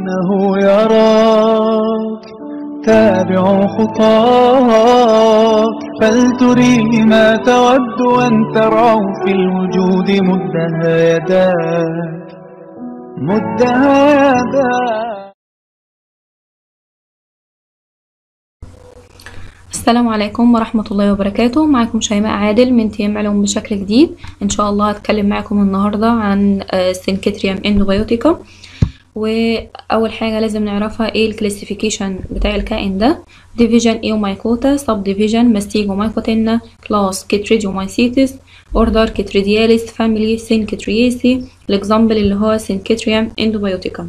إنه يراك تابع خطاك فلتري ما تود أن ترعه في الوجود مدها يداك مدها يداك السلام عليكم ورحمة الله وبركاته معكم شيماء عادل من تيم علوم بشكل جديد ان شاء الله هتكلم معكم النهاردة عن سينكتريم اندوبيوتيكا واول حاجة لازم نعرفها ايه الكلاسيفيكيشن بتاع الكائن ده ديفيجن ايومايكوتا سب ديفيجن ماستيجومايكوتينا كلاس كيتريديومايسيتس اوردر كيتريدياليس فاميلي سينكترياسي الاكزامبل اللي هو سينكتريم اندوبيوتيكا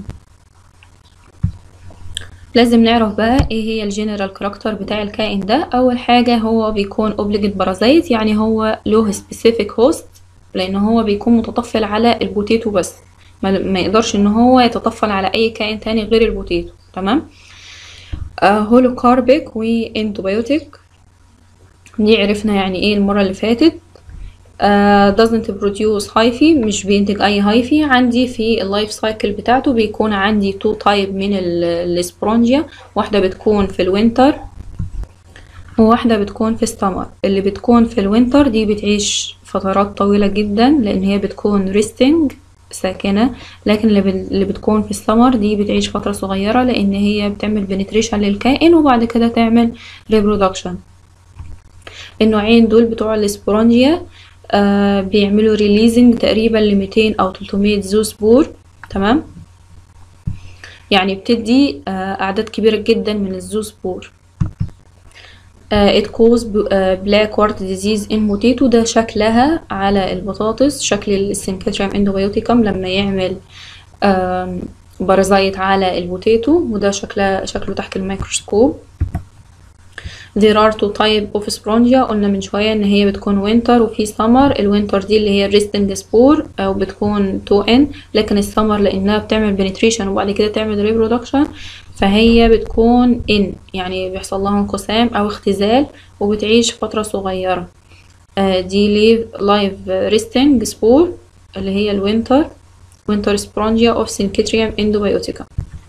لازم نعرف بقى ايه هي الجنرال كاركتر بتاع الكائن ده اول حاجه هو بيكون اوبليجيت بارازايت يعني هو له سبيسيفيك هوست لان هو بيكون متطفل على البوتيتو بس ما, ما يقدرش ان هو يتطفل على اي كائن تاني غير البوتيتو تمام آه هولوكاربيك واندوبيوتيك دي عرفنا يعني ايه المره اللي فاتت Uh, doesn't produce هايفي مش بينتج اي هايفي عندي في اللايف سايكل بتاعته بيكون عندي تو تايب من السبرونجيا واحدة بتكون في الوينتر وواحدة بتكون في السمر اللي بتكون في الوينتر دي بتعيش فترات طويلة جدا لان هي بتكون ريستنج ساكنة لكن اللي بتكون في السمر دي بتعيش فترة صغيرة لان هي بتعمل بنتريشن للكائن وبعد كده تعمل ريبرودكشن النوعين دول بتوع السبرونجيا آه بيعملوا ريليزنج تقريبا لميتين او تلتمية زوسبور تمام يعني بتدي آه اعداد كبيرة جدا من الزوسبور آه it cause black wart disease in potato ده شكلها على البطاطس شكل السنكتريم اندوبيوتيكم لما يعمل بارازايت على البوتيتو وده شكله شكله تحت الميكروسكوب there are two type of sporangia قلنا من شوية ان هي بتكون وينتر وفي سمر الوينتر دي اللي هي الريستنج سبور او بتكون 2 n لكن السمر لانها بتعمل بنتريشن وبعد كده تعمل ريبرودكشن فهي بتكون n يعني بيحصل لها انقسام او اختزال وبتعيش فترة صغيرة دي ليف لايف ريستنج سبور اللي هي الوينتر وينتر سبرونجيا اوف سينكتريم اندوبيوتيكا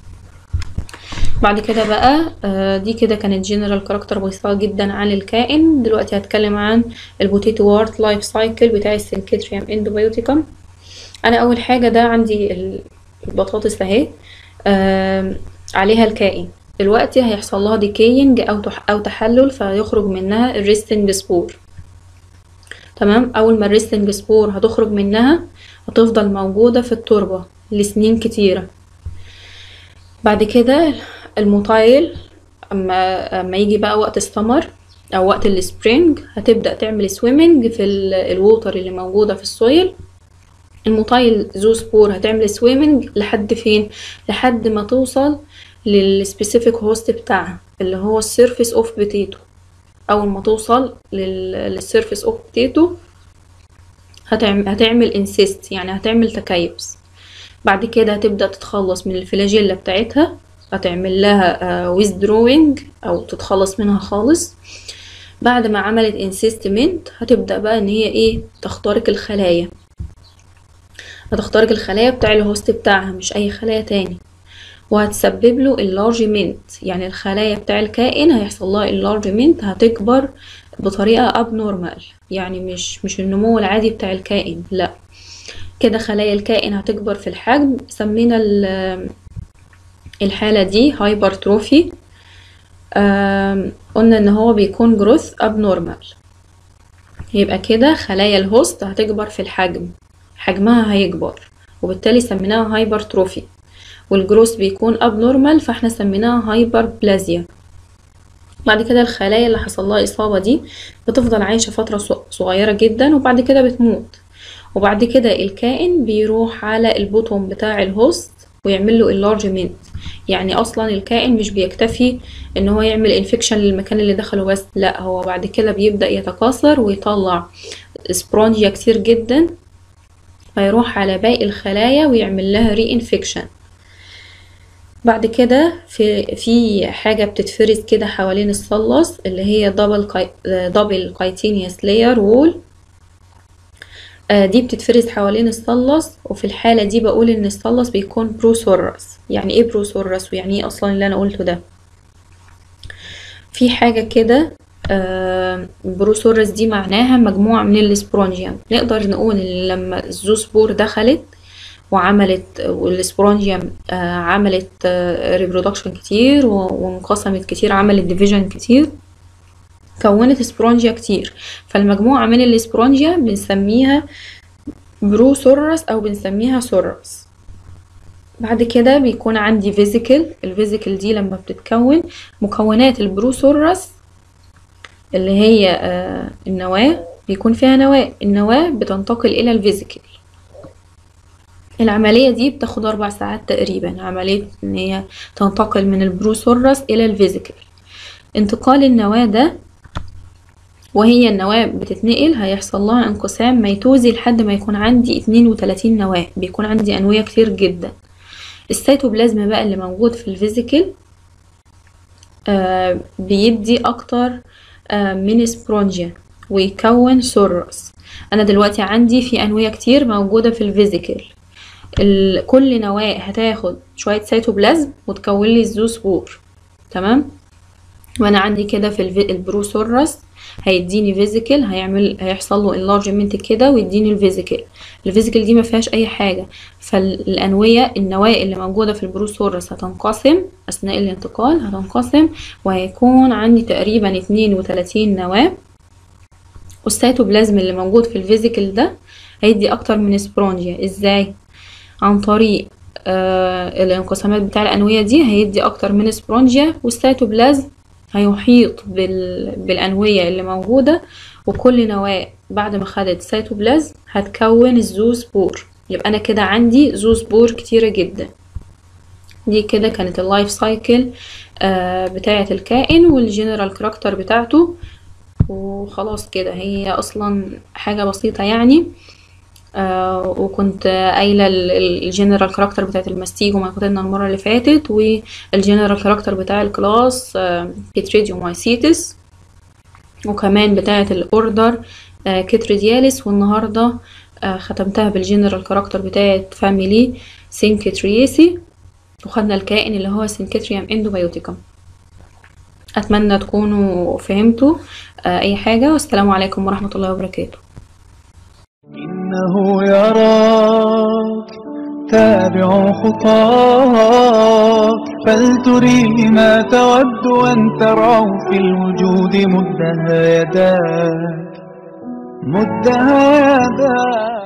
بعد كده بقى دي كده كانت جنرال كاركتر بسيطة جدا عن الكائن دلوقتي هتكلم عن البوتيتو وارت لايف سايكل بتاع السنكتريم اندوبيوتيكم انا اول حاجة ده عندي البطاطس اهي عليها الكائن دلوقتي هيحصل لها ديكينج او او تحلل فيخرج منها الريستنج سبور تمام اول ما الريستنج سبور هتخرج منها هتفضل موجودة في التربة لسنين كتيرة بعد كده المطايل اما اما يجي بقى وقت السمر او وقت السبرينج هتبدا تعمل سويمنج في الووتر اللي موجوده في السويل المطايل ذو سبور هتعمل سويمنج لحد فين لحد ما توصل للسبيسيفيك هوست بتاعها اللي هو السيرفيس اوف بوتيتو اول ما توصل للسيرفيس اوف بوتيتو هتعمل هتعمل انسيست يعني هتعمل تكيس بعد كده هتبدأ تتخلص من الفلاجيلا بتاعتها هتعمل لها withdrawing او تتخلص منها خالص بعد ما عملت انسيستمنت هتبدأ بقى ان هي ايه تخترق الخلايا هتخترق الخلايا بتاع الهوست بتاعها مش اي خلايا تاني وهتسبب له enlargement يعني الخلايا بتاع الكائن هيحصل لها enlargement هتكبر بطريقة abnormal يعني مش مش النمو العادي بتاع الكائن لا كده خلايا الكائن هتكبر في الحجم سمينا الحالة دي هايبرتروفي قلنا ان هو بيكون جروث ابنورمال يبقى كده خلايا الهوست هتكبر في الحجم حجمها هيكبر وبالتالي سميناها هايبرتروفي والجروث بيكون ابنورمال فاحنا سميناها هايبر بلازيا بعد كده الخلايا اللي حصل لها اصابة دي بتفضل عايشة فترة صغيرة جدا وبعد كده بتموت وبعد كده الكائن بيروح على البوتوم بتاع الهوست ويعمل له انلارجمنت يعني اصلا الكائن مش بيكتفي ان هو يعمل انفكشن للمكان اللي دخله بس لا هو بعد كده بيبدا يتكاثر ويطلع سبرونجيا كتير جدا فيروح على باقي الخلايا ويعمل لها ري انفكشن بعد كده في في حاجه بتتفرز كده حوالين الصلص اللي هي دبل دبل كايتينيوس لاير وول آه، دي بتتفرز حوالين الثلث وفي الحالة دي بقول إن الثلث بيكون بروسورس يعني إيه بروسورس ويعني إيه أصلا اللي أنا قلته ده في حاجة كده آه، بروسورس دي معناها مجموعة من السبرونجيوم نقدر نقول إن لما الزوسبور دخلت وعملت والسبرونجيوم آه، عملت ريبرودكشن كتير و- وانقسمت كتير عملت ديفيجن كتير كونت سبرونجيا كتير فالمجموعة من السبرونجيا بنسميها بروسورس أو بنسميها سورس بعد كده بيكون عندي فيزيكل الفيزيكل دي لما بتتكون مكونات البروسورس اللي هي آه، النواة بيكون فيها نواة النواة بتنتقل إلى الفيزيكل العملية دي بتاخد أربع ساعات تقريبا عملية إن هي تنتقل من البروسورس إلى الفيزيكل انتقال النواة ده وهي النواة بتتنقل هيحصل لها انقسام ميتوزي لحد ما يكون عندي 32 نواة بيكون عندي أنوية كتير جدا السيتوبلازم بقى اللي موجود في الفيزيكل آه بيدي أكتر آه من سبرونجيا ويكون سورس أنا دلوقتي عندي في أنوية كتير موجودة في الفيزيكل ال- كل نواة هتاخد شوية سيتوبلازم وتكون لي الزوسبور تمام وانا عندي كده في الفي... البروسورس هيديني فيزيكل هيعمل هيحصل له انلارجمنت كده ويديني الفيزيكل الفيزيكل دي ما فيهاش اي حاجه فالانويه النواه اللي موجوده في البروسورس هتنقسم اثناء الانتقال هتنقسم وهيكون عندي تقريبا 32 نواه والسيتوبلازم اللي موجود في الفيزيكل ده هيدي اكتر من سبرونجيا ازاي عن طريق آه الانقسامات بتاع الأنوية دي هيدي أكتر من سبرونجيا والسيتوبلازم هيحيط بال... بالأنوية اللي موجودة وكل نواة بعد ما خدت سيتوبلازم هتكون الزوسبور يبقى أنا كده عندي زوسبور كتيرة جدا دي كده كانت اللايف سايكل آه بتاعة الكائن والجنرال كاركتر بتاعته وخلاص كده هي أصلا حاجة بسيطة يعني آه وكنت قايله الجنرال كاركتر بتاعت الماستيجو ما كتبنا المره اللي فاتت والجنرال كاركتر بتاع الكلاس آه كيتريديومايسيتس وكمان بتاعت الاوردر آه كيتريدياليس والنهارده آه ختمتها بالجنرال كاركتر بتاعت فاميلي سينكتريسي وخدنا الكائن اللي هو سينكتريوم اندوبيوتيكم اتمنى تكونوا فهمتوا آه اي حاجه والسلام عليكم ورحمه الله وبركاته إنه يراك تابع خطاك فلتريه ما تود أن تراه في الوجود مدها يداك مدها يداك